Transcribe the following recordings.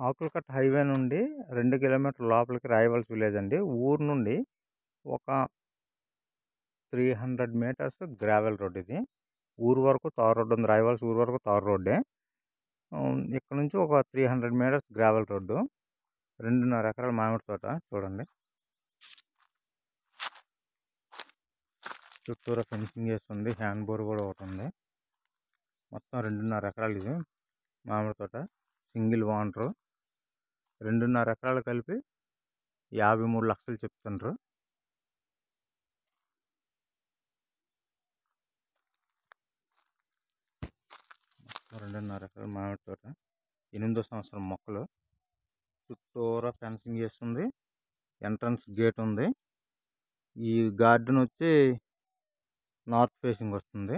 ఆకులకట్ట highway నుండి రెండు kilometre లోపలికి రాయవలసి విలేజ్ అండి ఊరు నుండి ఒక three hundred meters gravel road ఇది ఊరు వరకు తార్ రోడ్ ఉంది రాయవలసి ఊరు వరకు తార్ రోడ్డే ఉమ్, ఇక్కడ నుంచి ఒక three hundred meters gravel road రెండున్నర ఎకరాల మామిడి తోట చూడండి చుట్టూరా ఫెన్సింగ్ చేస్తుంది హ్యాండ్ బోర్ కూడా ఒకటి ఉంది మొత్తం రెండున్నర ఎకరాలు ఇది మామిడి తోట సింగిల్ ఓనరు రెండున్నర ఎకరాలు కలిపి యాభై మూడు లక్షలు చెప్తుండ్రు మొత్తం రెండున్నర ఎకరాల మామిడి తోట ఎనిమిదో సంవత్సరం మొక్కలు చుట్టూరా ఫెన్సింగ్ చేస్తుంది ఎంట్రన్స్ గేట్ ఉంది ఈ గార్డెన్ వచ్చి నార్త్ ఫేసింగ్ వస్తుంది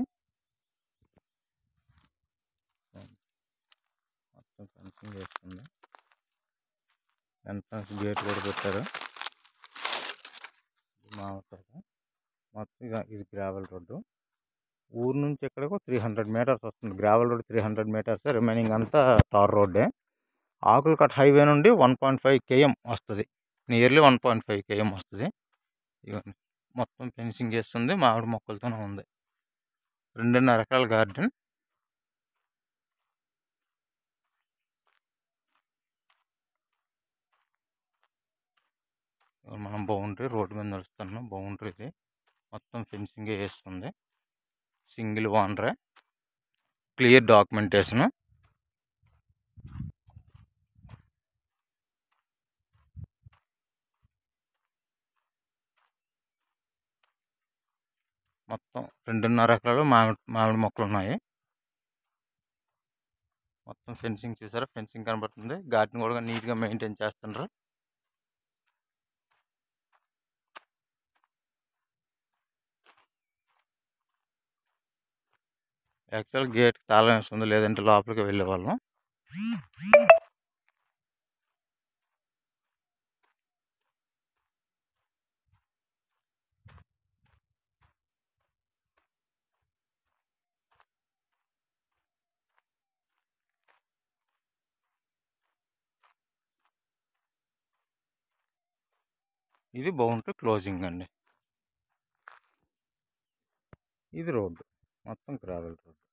మొత్తం ఫెన్సింగ్ చేస్తుంది ఎంట్రన్స్ గేట్ కూడా పెట్టారు ఇది మామిడి తోట మొత్తం ఇక ఇది గ్రావెల్ రోడ్డు ఊరు నుంచి ఇక్కడికి త్రీ హండ్రెడ్ మీటర్స్ వస్తుంది gravel road three hundred meters remaining అంతా తార్ రోడ్డే ఆకులకట్ హైవే నుండి వన్ పాయింట్ ఫైవ్ కేఎం వస్తుంది nearly one point five KM వస్తుంది ఇవన్నీ మొత్తం ఫెన్సింగ్ చేస్తుంది మామిడి మొక్కలతోనే ఉంది రెండున్నర ఎకరాల గార్డెన్ మనం బౌండరీ రోడ్డు మీద నడుస్తున్నాం బౌండరీ ఇది మొత్తం ఫెన్సింగ్ వేస్తుంది సింగిల్ ఓనరే క్లియర్ డాక్యుమెంటేషన్ మొత్తం రెండున్నర ఎకరాలు మామిడి మామిడి మొక్కలు ఉన్నాయి మొత్తం ఫెన్సింగ్ చూసారా ఫెన్సింగ్ కనబడుతుంది గార్డెన్ కూడా నీట్గా మెయింటైన్ చేస్తుండ్రు యాక్చువల్ గేట్ తాళం వేస్తుంది లేదంటే లోపలికి వెళ్ళే వాళ్ళం ఇది బౌండరీ క్లోజింగ్ అండి ఇది రోడ్డు మొత్తం గ్రావెల్ రోడ్డు